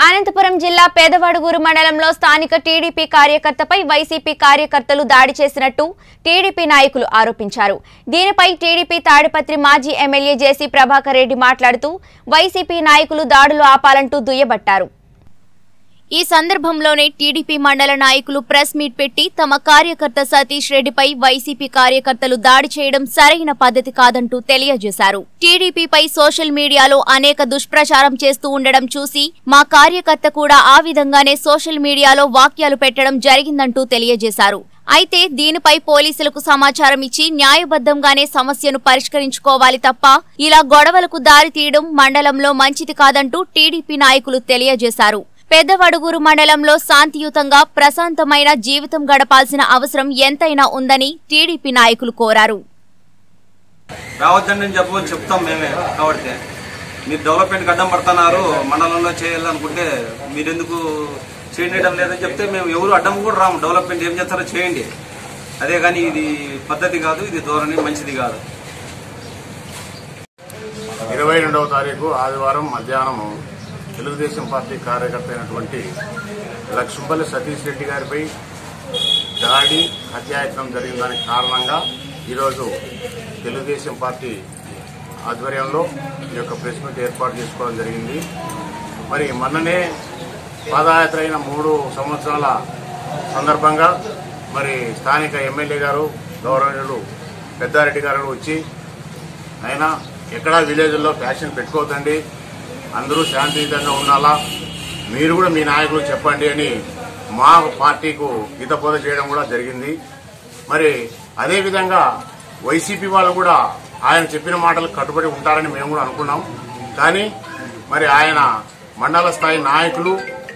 అనంతపురం జిల్లా పేదవడుగూరు మండలంలో స్థానిక టీడీపీ కార్యకర్తపై వైసీపీ కార్యకర్తలు దాడి చేసినట్టు టీడీపీ నాయకులు ఆరోపించారు దీనిపై టీడీపీ తాడిపత్రి మాజీ ఎమ్మెల్యే జేసీ ప్రభాకర్ రెడ్డి మాట్లాడుతూ వైసీపీ నాయకులు దాడులు ఆపాలంటూ దుయ్యబట్టారు ఈ సందర్భంలోనే టీడీపీ మండల నాయకులు ప్రెస్ మీట్ పెట్టి తమ కార్యకర్త సతీష్ రెడ్డిపై వైసీపీ కార్యకర్తలు దాడి చేయడం సరైన పద్ధతి కాదంటూ తెలియజేశారు టీడీపీపై సోషల్ మీడియాలో అనేక దుష్ప్రచారం చేస్తూ ఉండడం చూసి మా కార్యకర్త కూడా ఆ విధంగానే సోషల్ మీడియాలో వాక్యాలు పెట్టడం జరిగిందంటూ తెలియజేశారు అయితే దీనిపై పోలీసులకు సమాచారం ఇచ్చి న్యాయబద్ధంగానే సమస్యను పరిష్కరించుకోవాలి తప్ప ఇలా గొడవలకు దారి తీయడం మండలంలో మంచిది కాదంటూ టీడీపీ నాయకులు తెలియజేశారు పెద్దవడుగూరు మండలంలో శాంతియుతంగా ప్రశాంతమైన జీవితం గడపాల్సిన అవసరం ఎంతైనా ఉందని టీడీపీ నాయకులు కోరారు రావద్దండి అని చెప్పమని చెప్తాం మేమే కాబట్టి మీరు డెవలప్మెంట్కి అడ్డం పడుతున్నారు మండలంలో చేయాలనుకుంటే మీరు ఎందుకు చేయడం లేదని చెప్తే మేము ఎవరు అడ్డం కూడా రాము డెవలప్మెంట్ ఏం చేస్తారో చేయండి అదే కానీ ఇది పద్ధతి కాదు ఇది ధోరణి మంచిది కాదు ఇరవై రెండవ తారీఖు ఆదివారం మధ్యాహ్నం తెలుగుదేశం పార్టీ కార్యకర్త అయినటువంటి లక్ష్మపల్లి సతీష్ రెడ్డి గారిపై దాడి హత్యాయత్నం జరిగిన దానికి కారణంగా ఈరోజు తెలుగుదేశం పార్టీ ఆధ్వర్యంలో ఈ యొక్క ప్రెస్ మీట్ ఏర్పాటు చేసుకోవడం జరిగింది మరి మొన్ననే పాదయాత్ర అయిన మూడు సంవత్సరాల సందర్భంగా మరి స్థానిక ఎమ్మెల్యే గారు గౌరవనీయులు పెద్దారెడ్డి గారు వచ్చి అయినా ఎక్కడా విలేజ్లో ఫ్యాషన్ పెట్టుకోవద్దండి అందరూ శాంతియుతంగా ఉండాలా మీరు కూడా మీ నాయకులు చెప్పండి అని మా పార్టీకు హితబోధ చేయడం కూడా జరిగింది మరి అదేవిధంగా వైసీపీ వాళ్ళు కూడా ఆయన చెప్పిన మాటలు కట్టుబడి ఉంటారని మేము కూడా అనుకున్నాం కానీ మరి ఆయన మండల స్థాయి నాయకులు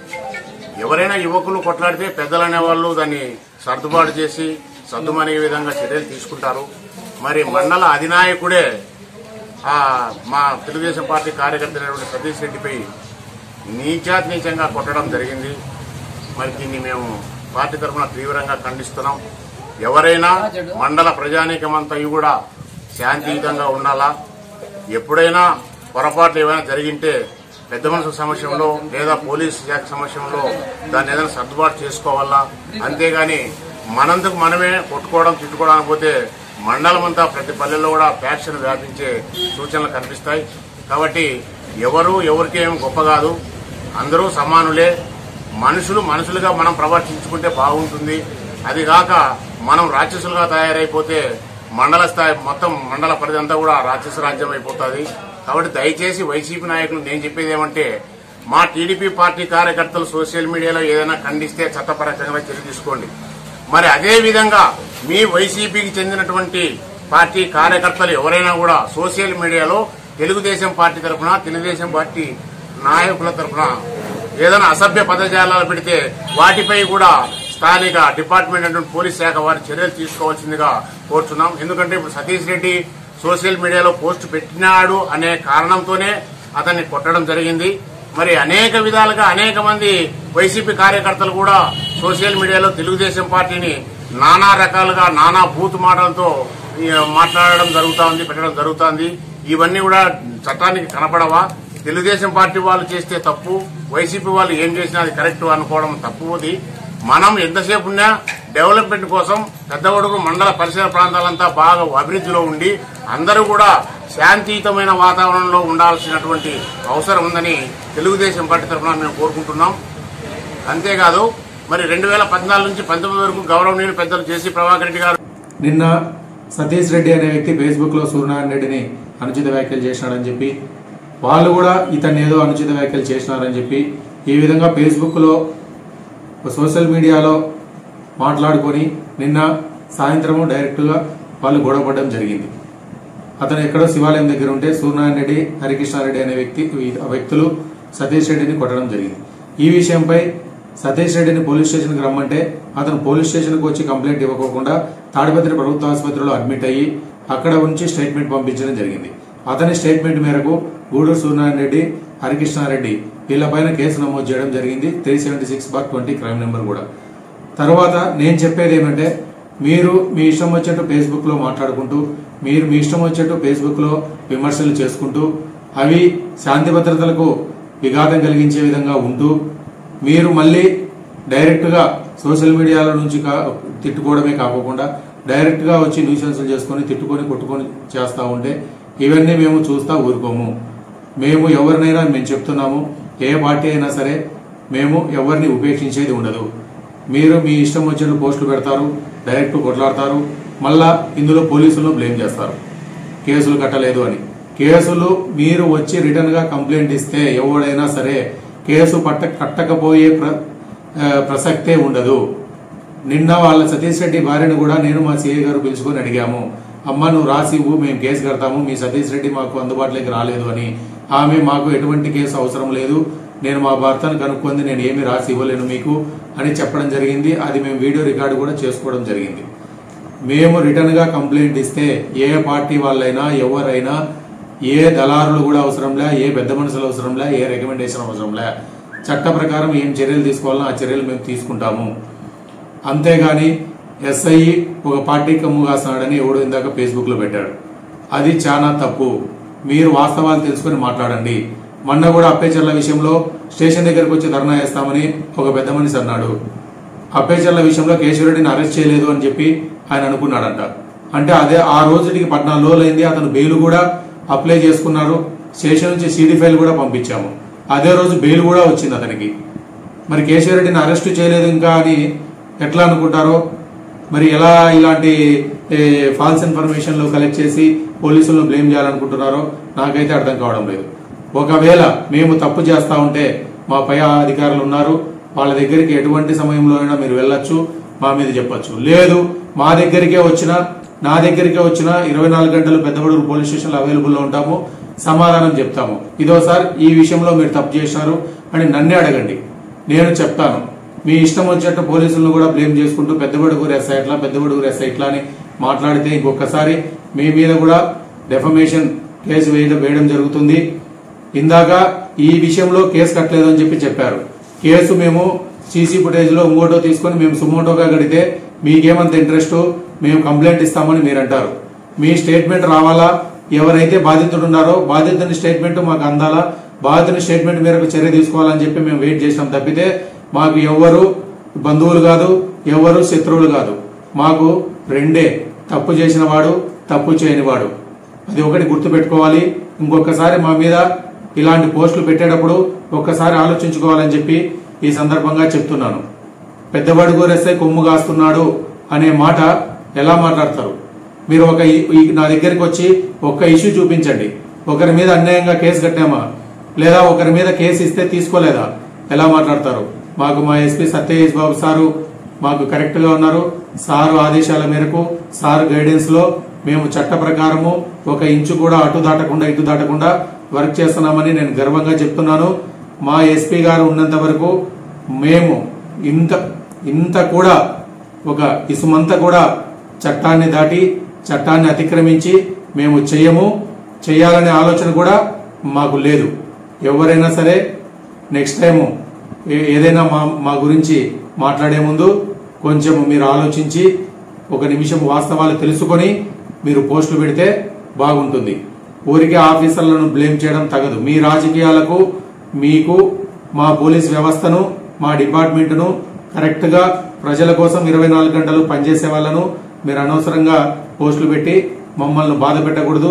ఎవరైనా యువకులు కొట్లాడితే పెద్దలు అనేవాళ్ళు దాన్ని సర్దుబాటు చేసి సర్దుమనే విధంగా చర్యలు తీసుకుంటారు మరి మండల అధినాయకుడే ఆ మా తెలుగుదేశం పార్టీ కార్యకర్త అయినటువంటి సతీష్ రెడ్డిపై నీచాతి నీచంగా కొట్టడం జరిగింది మరి దీన్ని మేము పార్టీ తరఫున తీవ్రంగా ఖండిస్తున్నాం ఎవరైనా మండల ప్రజానీకమంతా కూడా శాంతియుతంగా ఉండాలా ఎప్పుడైనా పొరపాట్లు ఏమైనా జరిగింటే పెద్ద మనుషుల సమస్యలో లేదా పోలీస్ శాఖ సమస్యలో దాన్ని ఏదైనా సర్దుబాటు చేసుకోవాలా అంతేగాని మనందుకు మనమే కొట్టుకోవడం తిట్టుకోవడానికి పోతే మండలం అంతా ప్రతి పల్లెల్లో కూడా ఫ్యాక్షన్ వ్యాపించే సూచనలు కనిపిస్తాయి కాబట్టి ఎవరు ఎవరికి ఏం గొప్ప కాదు అందరూ సమానులే మనుషులు మనుషులుగా మనం ప్రవర్తించుకుంటే బాగుంటుంది అది కాక మనం రాక్షసులుగా తయారైపోతే మండల స్థాయి మొత్తం మండల పరిధి అంతా కూడా రాక్షస రాజ్యం అయిపోతుంది కాబట్టి దయచేసి వైసీపీ నాయకులు నేను చెప్పేది ఏమంటే మా టీడీపీ పార్టీ కార్యకర్తలు సోషల్ మీడియాలో ఏదైనా ఖండిస్తే చట్టపరంగా చర్య తీసుకోండి మరి అదే విధంగా మీ వైసీపీకి చెందినటువంటి పార్టీ కార్యకర్తలు ఎవరైనా కూడా సోషల్ మీడియాలో తెలుగుదేశం పార్టీ తరఫున తెలుగుదేశం పార్టీ నాయకుల తరఫున ఏదైనా అసభ్య పదజాలాలు పెడితే వాటిపై కూడా స్థానిక డిపార్ట్మెంట్ అటువంటి పోలీస్ శాఖ వారి చర్యలు తీసుకోవాల్సిందిగా కోరుతున్నాం ఎందుకంటే ఇప్పుడు సతీష్ రెడ్డి సోషల్ మీడియాలో పోస్ట్ పెట్టినాడు అనే కారణంతోనే అతన్ని కొట్టడం జరిగింది మరి అనేక విధాలుగా అనేక మంది వైసీపీ కార్యకర్తలు కూడా సోషల్ మీడియాలో తెలుగుదేశం పార్టీని నానా రకాలుగా నానా బూత్ మాటలతో ఈ, మాట్లాడడం జరుగుతా ఉంది పెట్టడం జరుగుతుంది ఇవన్నీ కూడా చట్టానికి కనపడవా తెలుగుదేశం పార్టీ వాళ్ళు చేస్తే తప్పు వైసీపీ వాళ్ళు ఏం చేసినా అది కరెక్ట్ అనుకోవడం తప్పుది మనం ఎంతసేపు ఉన్నా డెవలప్మెంట్ కోసం పెద్దవడుగు మండల పరిసర ప్రాంతాలంతా బాగా అభివృద్ధిలో ఉండి అందరూ కూడా శాంతియుతమైన వాతావరణంలో ఉండాల్సినటువంటి అవసరం ఉందని తెలుగుదేశం పార్టీ తరఫున మేము కోరుకుంటున్నాం అంతేకాదు మరి రెండు వేల పద్నాలుగు నుంచి పంతొమ్మిది వరకు గౌరవనీయులు పెద్దలు జేసీ ప్రభాకర్ రెడ్డి గారు నిన్న సతీష్ రెడ్డి అనే వ్యక్తి ఫేస్బుక్లో సూర్యనారాయణ రెడ్డిని అనుచిత వ్యాఖ్యలు చేసినాడని చెప్పి వాళ్ళు కూడా ఇతన్ని ఏదో అనుచిత వ్యాఖ్యలు చేసినారని చెప్పి ఈ విధంగా ఫేస్బుక్లో సోషల్ మీడియాలో మాట్లాడుకొని నిన్న సాయంత్రము డైరెక్ట్గా వాళ్ళు గొడవపడడం జరిగింది అతను ఎక్కడో శివాలయం దగ్గర ఉంటే సూర్యనారాయణ రెడ్డి హరికృష్ణారెడ్డి అనే వ్యక్తి ఈ వ్యక్తులు సతీష్ రెడ్డిని కొట్టడం జరిగింది ఈ విషయంపై సతీష్ రెడ్డిని పోలీస్ స్టేషన్కి రమ్మంటే అతను పోలీస్ స్టేషన్కి వచ్చి కంప్లైంట్ ఇవ్వకోకుండా తాడిపత్రి ప్రభుత్వ ఆసుపత్రిలో అడ్మిట్ అయ్యి అక్కడ ఉంచి స్టేట్మెంట్ పంపించడం జరిగింది అతని స్టేట్మెంట్ మేరకు గూడూరు సూర్యనారాయణ రెడ్డి హరికృష్ణారెడ్డి వీళ్ళపైన కేసు నమోదు చేయడం జరిగింది three seventy six bar twenty crime number కూడా తర్వాత నేను చెప్పేది ఏమంటే మీరు మీ ఇష్టం వచ్చేట్టు ఫేస్బుక్లో మాట్లాడుకుంటూ మీరు మీ ఇష్టం వచ్చేట్టు ఫేస్బుక్లో విమర్శలు చేసుకుంటూ అవి శాంతి భద్రతలకు విఘాతం కలిగించే విధంగా ఉంటూ మీరు మళ్ళీ డైరెక్ట్గా సోషల్ మీడియాల నుంచి కా తిట్టుకోవడమే కాకుండా డైరెక్ట్గా వచ్చి న్యూసెన్సులు చేసుకొని తిట్టుకొని కొట్టుకొని చేస్తూ ఉంటే ఇవన్నీ మేము చూస్తా ఊరుకోము మేము ఎవరినైనా మేము చెప్తున్నాము ఏ పార్టీ అయినా సరే మేము ఎవరిని ఉపేక్షించేది ఉండదు మీరు మీ ఇష్టం వచ్చినట్టు పోస్టులు పెడతారు డైరెక్ట్ కొట్లాడతారు మళ్ళా ఇందులో పోలీసులను బ్లేమ్ చేస్తారు కేసులు కట్టలేదు అని కేసులు మీరు వచ్చి రిటర్న్ గా కంప్లైంట్ ఇస్తే ఎవడైనా సరే కేసు పట్ట కట్టకపోయే ప్ర ఆ, ప్రసక్తే ఉండదు నిన్న వాళ్ళ సతీష్ రెడ్డి భార్యను కూడా నేను మా సిఐ గారు పిలుచుకొని అడిగాము అమ్మ నువ్వు రాసి ఇవ్వు మేము కేసు కడతాము మీ సతీష్ రెడ్డి మాకు అందుబాటులోకి రాలేదు అని ఆమె మాకు ఎటువంటి కేసు అవసరం లేదు నేను మా భర్తను కనుక్కుంది నేను ఏమీ రాసి ఇవ్వలేను మీకు అని చెప్పడం జరిగింది అది మేము వీడియో రికార్డు కూడా చేసుకోవడం జరిగింది మేము రిటర్న్ గా కంప్లైంట్ ఇస్తే ఏ పార్టీ వాళ్ళైనా ఎవరైనా ఏ దళారులు కూడా అవసరంలే ఏ పెద్ద మనుషులు అవసరంలే ఏ రికమెండేషన్ అవసరంలే చట్ట ప్రకారం ఏం చర్యలు తీసుకోవాలో ఆ చర్యలు మేము తీసుకుంటాము అంతేగాని ఎస్ఐ ఒక పార్టీ కమ్ము కాస్తున్నాడని ఎవడో ఇందాక ఫేస్బుక్ లో పెట్టాడు అది చాలా తప్పు మీరు వాస్తవాలు తెలుసుకొని మాట్లాడండి మొన్న కూడా అప్పేచర్ల విషయంలో స్టేషన్ దగ్గరకు వచ్చి ధర్నా చేస్తామని ఒక పెద్ద మనిషి అన్నాడు అప్పేచర్ల విషయంలో కేశవరెడ్డిని అరెస్ట్ చేయలేదు అని చెప్పి ఆయన అనుకున్నాడంట అంటే అదే ఆ రోజుకి పద్నాలుగు రోజులైంది అతను బెయిల్ కూడా అప్లై చేసుకున్నారు స్టేషన్ నుంచి సీడీ ఫైల్ కూడా పంపించాము అదే రోజు బెయిల్ కూడా వచ్చింది అతనికి మరి కేశవరెడ్డిని అరెస్ట్ చేయలేదు ఇంకా అని ఎట్లా అనుకుంటారో మరి ఎలా ఇలాంటి ఫాల్స్ ఇన్ఫర్మేషన్లు కలెక్ట్ చేసి పోలీసులను బ్లేమ్ చేయాలనుకుంటున్నారో నాకైతే అర్థం కావడం లేదు ఒకవేళ మేము తప్పు చేస్తా ఉంటే మా పై అధికారులు ఉన్నారు వాళ్ళ దగ్గరికి ఎటువంటి సమయంలో అయినా మీరు వెళ్ళొచ్చు మా మీద చెప్పొచ్చు లేదు మా దగ్గరికే వచ్చిన నా దగ్గరికే వచ్చిన ఇరవై నాలుగు గంటలు పెద్దగడూరు పోలీస్ స్టేషన్లో అవైలబుల్లో ఉంటాము సమాధానం చెప్తాము ఇదోసారి ఈ విషయంలో మీరు తప్పు చేశారు అని నన్నే అడగండి నేను చెప్తాను మీ ఇష్టం వచ్చినట్టు పోలీసులను కూడా బ్లేమ్ చేసుకుంటూ పెద్దబడుగురు ఎస్ఐ ఇట్లా పెద్దబడుగురు ఎస్ఐ ఇట్లా అని మాట్లాడితే ఇంకొకసారి మీ మీద కూడా డెఫమేషన్ కేసు వేయడం వేయడం జరుగుతుంది ఇందాక ఈ విషయంలో కేసు కట్టలేదు అని చెప్పి చెప్పారు కేసు మేము సీసీ ఫుటేజ్ లో ఇంకోటో తీసుకొని మేము సుమోటోగా గడితే మీకేమంత ఇంట్రెస్ట్ మేము కంప్లైంట్ ఇస్తామని మీరు అంటారు మీ స్టేట్మెంట్ రావాలా ఎవరైతే బాధితుడు ఉన్నారో బాధితుని స్టేట్మెంట్ మాకు అందాలా బాధితుని స్టేట్మెంట్ మేరకు చర్య తీసుకోవాలని చెప్పి మేము వెయిట్ చేసినాం తప్పితే మాకు ఎవ్వరు బంధువులు కాదు ఎవరు శత్రువులు కాదు మాకు రెండే తప్పు చేసిన వాడు తప్పు చేయని వాడు అది ఒకటి గుర్తుపెట్టుకోవాలి ఇంకొకసారి మా మీద ఇలాంటి పోస్టులు పెట్టేటప్పుడు ఒక్కసారి ఆలోచించుకోవాలని చెప్పి ఈ సందర్భంగా చెప్తున్నాను పెద్దవాడు గోరెస్తే కొమ్ము కాస్తున్నాడు అనే మాట ఎలా మాట్లాడతారు మీరు ఒక ఈ- ఈ- నా దగ్గరికి వచ్చి ఒక్క ఇష్యూ చూపించండి ఒకరి మీద అన్యాయంగా కేసు కట్టామా లేదా ఒకరి మీద కేసు ఇస్తే తీసుకోలేదా ఎలా మాట్లాడతారు మాకు మా ఎస్పీ సత్యేష్ బాబు సారు మాకు కరెక్ట్ గా ఉన్నారు సారు ఆదేశాల మేరకు సారు గైడెన్స్ లో మేము చట్ట ప్రకారము ఒక ఇంచు కూడా అటు దాటకుండా ఇటు దాటకుండా వర్క్ చేస్తున్నామని నేను గర్వంగా చెప్తున్నాను మా ఎస్పీ గారు ఉన్నంత వరకు మేము ఇంత ఇంత కూడా ఒక ఇసుమంతా కూడా చట్టాన్ని దాటి చట్టాన్ని అతిక్రమించి మేము చెయ్యము చేయాలనే ఆలోచన కూడా మాకు లేదు ఎవరైనా సరే నెక్స్ట్ టైము ఏ- ఏదైనా మా మా గురించి మాట్లాడే ముందు కొంచెం మీరు ఆలోచించి ఒక నిమిషం వాస్తవాలు తెలుసుకొని మీరు పోస్టులు పెడితే బాగుంటుంది ఊరికే ఆఫీసర్లను బ్లేమ్ చేయడం తగదు మీ రాజకీయాలకు మీకు మా పోలీస్ వ్యవస్థను మా డిపార్ట్మెంట్ను కరెక్ట్ గా ప్రజల కోసం ఇరవై నాలుగు గంటలు పనిచేసే వాళ్ళను మీరు అనవసరంగా పోస్టులు పెట్టి మమ్మల్ని బాధ పెట్టకూడదు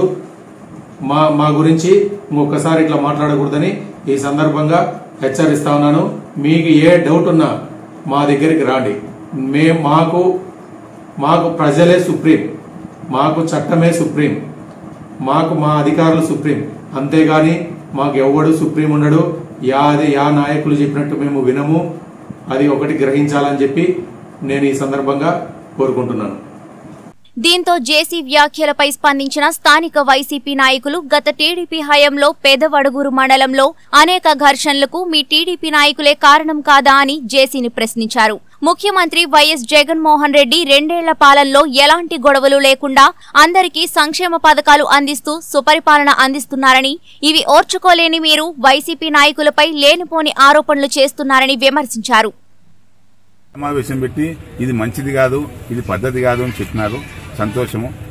మా మా గురించి ఇంకొకసారి ఇట్లా మాట్లాడకూడదని ఈ సందర్భంగా హెచ్చరిస్తా ఉన్నాను మీకు ఏ డౌట్ ఉన్నా మా దగ్గరికి రాండి మే మాకు మాకు ప్రజలే సుప్రీం మాకు చట్టమే సుప్రీం మాకు మా అధికారులు సుప్రీం అంతేగాని మాకు ఎవడు సుప్రీం ఉండడు యా అది యా నాయకులు చెప్పినట్టు మేము వినము అది ఒకటి గ్రహించాలని చెప్పి నేను ఈ సందర్భంగా కోరుకుంటున్నాను దీంతో జేసీ వ్యాఖ్యలపై స్పందించిన స్థానిక వైసీపీ నాయకులు గత టీడీపీ హయాంలో పేదవడుగురు మండలంలో అనేక ఘర్షణలకు మీ టీడీపీ నాయకులే కారణం కాదా అని జేసీని ప్రశ్నించారు ముఖ్యమంత్రి వైఎస్ జగన్మోహన్ రెడ్డి రెండేళ్ల పాలనలో ఎలాంటి గొడవలు లేకుండా అందరికీ సంక్షేమ పథకాలు అందిస్తూ సుపరిపాలన అందిస్తున్నారని ఇవి ఓర్చుకోలేని మీరు వైసీపీ నాయకులపై లేనిపోని ఆరోపణలు చేస్తున్నారని విమర్శించారు సమావేశం పెట్టి ఇది మంచిది కాదు ఇది పద్ధతి కాదు అని చెప్పినారు సంతోషము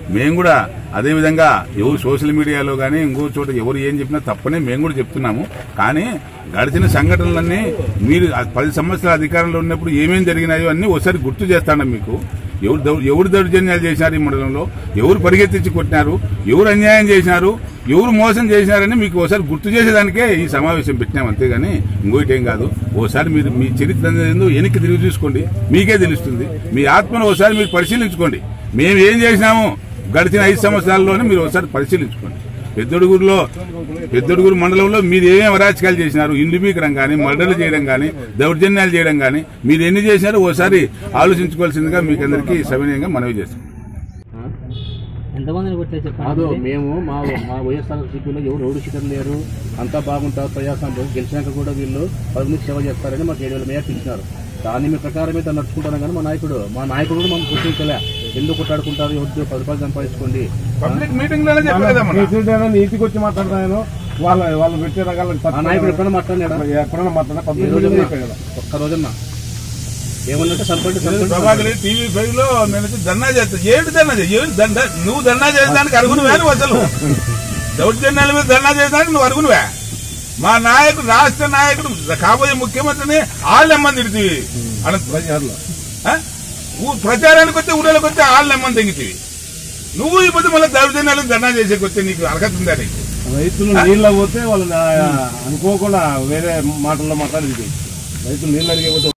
మేము కూడా అదే విధంగా ఎవరు సోషల్ మీడియాలో కానీ ఇంకో చోట ఎవరు ఏం చెప్పినా తప్పనే మేము కూడా చెప్తున్నాము కానీ గడిచిన సంఘటనలన్నీ మీరు ఆ పది సంవత్సరాల అధికారంలో ఉన్నప్పుడు ఏమేం జరిగినాయో అన్నీ ఒకసారి గుర్తు చేస్తాను మీకు ఎవరు దౌ- ఎవరు దౌర్జన్యాలు చేశారు ఈ మండలంలో ఎవరు పరిగెత్తించి కొట్టినారు ఎవరు అన్యాయం చేసినారు ఎవరు మోసం చేసినారని మీకు ఒకసారి గుర్తు చేసేదానికే ఈ సమావేశం పెట్టినాం అంతేగాని ఇంకోటి ఏం కాదు ఓసారి మీరు మీ చరిత్ర ఏందో వెనక్కి తిరిగి చూసుకోండి మీకే తెలుస్తుంది మీ ఆత్మను ఒకసారి మీరు పరిశీలించుకోండి మేము ఏం చేసినాము గడిచిన ఐదు సంవత్సరాల్లోనే మీరు ఒకసారి పరిశీలించుకోండి పెద్దడుగురులో పెద్దడుగురు మండలంలో మీరు ఏమేమి అరాచకాలు చేసినారు ఇండ్లు పీకడం కానీ మర్డర్లు చేయడం కానీ దౌర్జన్యాలు చేయడం కానీ మీరు ఎన్ని చేసినారో ఓసారి ఆలోచించుకోవాల్సిందిగా మీకు అందరికీ సవినయంగా మనవి చేస్తాం ఎంతమందిని కొట్టే కాదు చెప్పండి మేము మా మా వైఎస్ఆర్ సిపిలో ఎవరు రోడ్డు షీటర్ లేరు అంతా బాగుంటారు ప్రజాస్వామ్యం గెలిచినాక కూడా వీళ్ళు పదవికి సేవ చేస్తారని మాకు ఏడు వేల మేరకు ఇచ్చినారు దాని మీ ప్రకారమే తను నడుచుకుంటాను కానీ మా నాయకుడు మా నాయకుడు కూడా మమ్మల్ని గుర్తించలే ఎందుకు కొట్టాడుకుంటారు ఎవరు పది రూపాయలు సంపాదించుకోండి పబ్లిక్ మీటింగ్ లోనే చెప్పారు కదా మొన్న. ప్రెసిడెంట్ నీతికి వచ్చి మాట్లాడతాను వాళ్ళ వాళ్ళు పెట్టే రకాల ఆ నాయకుడు ఎప్పుడైనా మాట్లాడినాడా ఎప్పుడైనా మాట్లాడా ఈ పబ్లిక్ రోజున చెప్పాడు కదా ఒక్క రోజున ఏమన్నట్టు సంపండి సంపండి ప్రభాకర్ టీవీ ఫైవ్ లో నేను వచ్చి ధర్నా చేస్తా ఏంటి ధర్నా చేయ ఏంటి ధర్నా నువ్వు ధర్నా చేసేదానికి అరుగునువే నువ్వు అసలు దౌర్జన్యాల మీద ధర్నా చేసేదానికి నువ్వు అరుగునువే మా నాయకుడు రాష్ట్ర నాయకుడు కాబోయే ముఖ్యమంత్రిని ఆళ్ళెమ్మని తిడుతుంది బజార్లో ప్రచారానికి వస్తే ఊళ్ళకి వస్తే ఆళ్ళెమ్మని తెంగితివి నువ్వు ఈ పొద్దు మళ్ళీ దౌర్జన్యాలకు ధర్నా చేసేకి వస్తే నీకు అర్హత ఉందా నీకు రైతులు నీళ్ళ పోతే వాళ్ళు నా- అనుకోకుండా వేరే మాటల్లో మాట్లాడేది రైతులు నీళ్ళు అడిగే పోతే